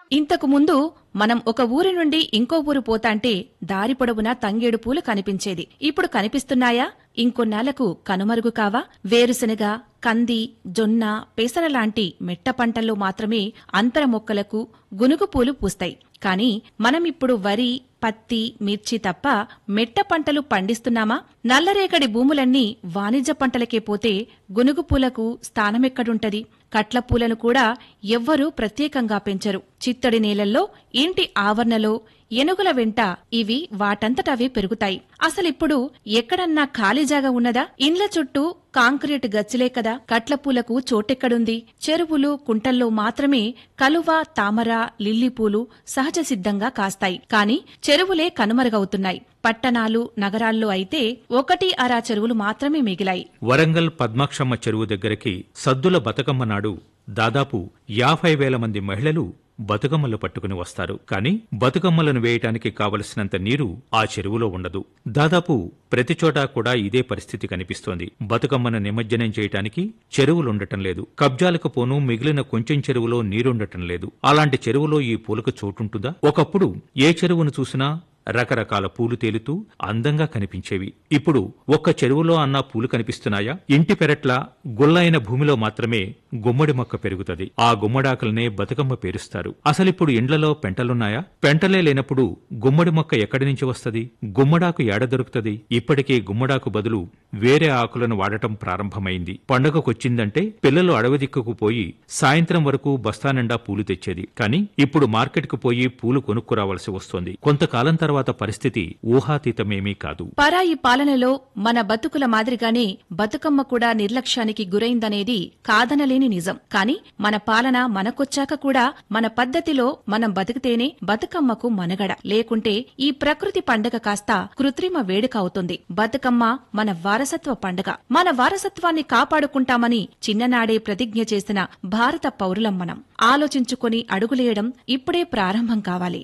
ఇంతకు ముందు మనం ఒక ఊరి నుండి ఇంకో ఊరు పోతాంటే దారి పొడవునా తంగేడు పూలు కనిపించేది ఇప్పుడు కనిపిస్తున్నాయా ఇంకొన్నాళ్లకు కనుమరుగు కావా వేరుశనగ కంది జొన్న పెసర లాంటి మెట్ట పంటల్లో మాత్రమే అంతర మొక్కలకు గునుగు పూలు పూస్తాయి కాని మనమిప్పుడు వరి పత్తి మిర్చి తప్ప మెట్ట పంటలు పండిస్తున్నామా నల్లరేగడి భూములన్నీ వాణిజ్య పంటలకే పోతే గునుగు పూలకు స్థానమెక్కడుంటది కట్ల పూలను కూడా ఎవ్వరూ ప్రత్యేకంగా పెంచరు చిత్తడి నేలల్లో ఇంటి ఆవరణలో ఎనుగుల వెంట ఇవి వాటంతటవే పెరుగుతాయి అసలిప్పుడు ఎక్కడన్నా ఖాళీ జాగా ఉన్నదా ఇండ్ల చుట్టూ కాంక్రీట్ గచ్చిలే కదా కట్ల పూలకు చోటెక్కడుంది చెరువులు కుంటల్లో మాత్రమే కలువ తామర లిల్లీ పూలు సహజ సిద్ధంగా కాస్తాయి కాని చెరువులే కనుమరుగవుతున్నాయి పట్టణాలు నగరాల్లో అయితే ఒకటి అరా చెరువులు మాత్రమే మిగిలాయి వరంగల్ పద్మాక్షమ్మ చెరువు దగ్గరికి సద్దుల బతుకమ్మ నాడు దాదాపు యాభై వేల మంది మహిళలు బతుకమ్మలు పట్టుకుని వస్తారు కానీ బతుకమ్మలను వేయటానికి కావలసినంత నీరు ఆ చెరువులో ఉండదు దాదాపు ప్రతి చోటా కూడా ఇదే పరిస్థితి కనిపిస్తోంది బతుకమ్మను నిమజ్జనం చేయటానికి చెరువులుండటం లేదు కబ్జాలకు పోను మిగిలిన కొంచెం చెరువులో నీరుండటం లేదు అలాంటి చెరువులో ఈ పూలకు చోటుంటుందా ఒకప్పుడు ఏ చెరువును చూసినా రకరకాల పూలు తేలుతూ అందంగా కనిపించేవి ఇప్పుడు ఒక్క చెరువులో అన్న పూలు కనిపిస్తున్నాయా ఇంటి పెరట్ల గుల్లైన భూమిలో మాత్రమే గుమ్మడి మొక్క పెరుగుతది ఆ గుమ్మడాకులనే బతుకమ్మ పేరుస్తారు అసలిప్పుడు ఇండ్లలో పెంటలున్నాయా పెంటలే లేనప్పుడు గుమ్మడి మొక్క ఎక్కడి నుంచి వస్తది గుమ్మడాకు ఏడ దొరుకుతది ఇప్పటికే గుమ్మడాకు బదులు వేరే ఆకులను వాడటం ప్రారంభమైంది పండగకొచ్చిందంటే పిల్లలు అడవి దిక్కుకు పోయి సాయంత్రం వరకు బస్తా నిండా పూలు తెచ్చేది కానీ ఇప్పుడు మార్కెట్కు పోయి పూలు కొనుక్కురావాల్సి వస్తోంది కొంతకాలం తర్వాత పరిస్థితి ఊహాతీతమేమీ కాదు పరాయి పాలనలో మన బతుకుల మాదిరిగానే బతుకమ్మ కూడా నిర్లక్ష్యానికి గురైందనేది కాదనలేని నిజం కాని మన పాలన మనకొచ్చాక కూడా మన పద్ధతిలో మనం బతికితేనే బతుకమ్మకు మనగడ లేకుంటే ఈ ప్రకృతి పండగ కాస్త కృత్రిమ వేడుక అవుతుంది బతుకమ్మ మన వారసత్వ పండగ మన వారసత్వాన్ని కాపాడుకుంటామని చిన్ననాడే ప్రతిజ్ఞ చేసిన భారత పౌరులం మనం ఆలోచించుకొని అడుగులేయడం ఇప్పుడే ప్రారంభం కావాలి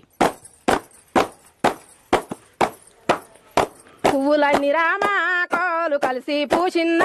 పువ్వులన్నీ రామా కోలు కలిసి పూసిన